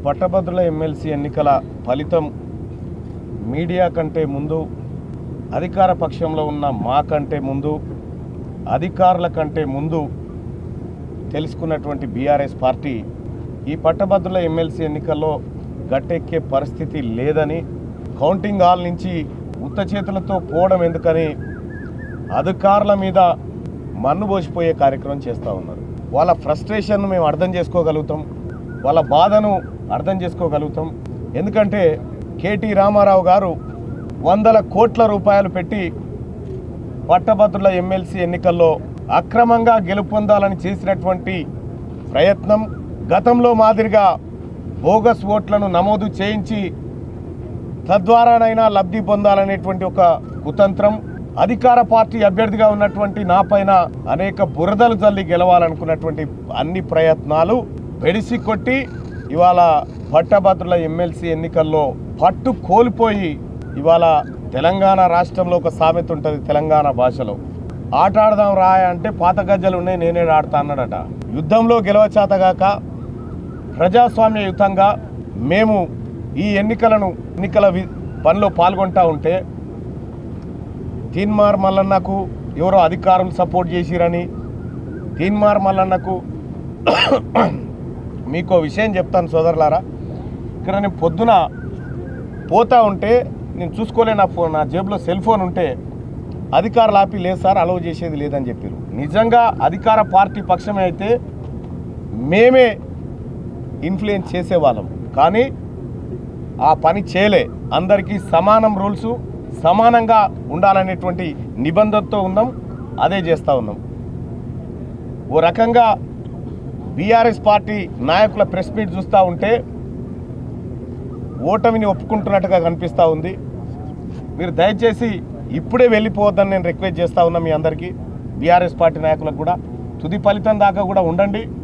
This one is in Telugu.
పట్టభద్రుల ఎమ్మెల్సీ ఎన్నికల ఫలితం మీడియా కంటే ముందు అధికార పక్షంలో ఉన్న మా కంటే ముందు అధికారుల కంటే ముందు తెలుసుకున్నటువంటి బీఆర్ఎస్ పార్టీ ఈ పట్టభద్రుల ఎమ్మెల్సీ ఎన్నికల్లో గట్టెక్కే పరిస్థితి లేదని కౌంటింగ్ హాల్ నుంచి ఉత్త చేతులతో పోవడం ఎందుకని అధికారుల మీద మన్ను పోసిపోయే కార్యక్రమం చేస్తూ ఉన్నారు వాళ్ళ ఫ్రస్ట్రేషన్ను మేము అర్థం చేసుకోగలుగుతాం వాళ్ళ బాధను అర్థం చేసుకోగలుగుతాం ఎందుకంటే కేటీ రామారావు గారు వందల కోట్ల రూపాయలు పెట్టి పట్టభద్రుల ఎమ్మెల్సీ ఎన్నికల్లో అక్రమంగా గెలుపొందాలని చేసినటువంటి ప్రయత్నం గతంలో మాదిరిగా బోగస్ ఓట్లను నమోదు చేయించి తద్వారానైనా లబ్ధి పొందాలనేటువంటి ఒక కుతంత్రం అధికార పార్టీ అభ్యర్థిగా ఉన్నటువంటి నా పైన అనేక బురదలు జల్లి గెలవాలనుకున్నటువంటి అన్ని ప్రయత్నాలు వెడిసి కొట్టి ఇవాళ పట్టభద్రుల ఎమ్మెల్సీ ఎన్నికల్లో పట్టు కోల్పోయి ఇవాళ తెలంగాణ రాష్ట్రంలో ఒక సామెత ఉంటుంది తెలంగాణ భాషలో ఆట ఆడదాం రాయ అంటే పాత గజ్జలు ఉన్నాయి నేనే ఆడతా అన్నాడట యుద్ధంలో గెలవచాతగాక ప్రజాస్వామ్యయుతంగా మేము ఈ ఎన్నికలను ఎన్నికల వి- పనిలో పాల్గొంటా ఉంటే తీన్మార్ మల్లన్నకు ఎవరో అధికారులు సపోర్ట్ చేసిరని తీన్మార్ మల్లన్నకు మీకు ఓ విషయం చెప్తాను సోదరులారా ఇక్కడ నేను పొద్దున పోతా ఉంటే నేను చూసుకోలే నా ఫోన్ నా జేబులో సెల్ ఫోన్ ఉంటే అధికారులు ఆపి లేదు సార్ అలవ్ చేసేది లేదని చెప్పారు నిజంగా అధికార పార్టీ పక్షమే అయితే మేమే ఇన్ఫ్లుయెన్స్ చేసేవాళ్ళం కానీ ఆ పని చేయలే అందరికీ సమానం రూల్స్ సమానంగా ఉండాలనేటువంటి నిబంధనతో ఉన్నాం అదే చేస్తూ ఉన్నాం ఓ రకంగా బీఆర్ఎస్ పార్టీ నాయకుల ప్రెస్ మీట్ చూస్తూ ఉంటే ఓటమిని ఒప్పుకుంటున్నట్టుగా కనిపిస్తూ ఉంది మీరు దయచేసి ఇప్పుడే వెళ్ళిపోవద్దని నేను రిక్వెస్ట్ చేస్తూ ఉన్నా మీ అందరికీ బీఆర్ఎస్ పార్టీ నాయకులకు కూడా తుది ఫలితం దాకా కూడా ఉండండి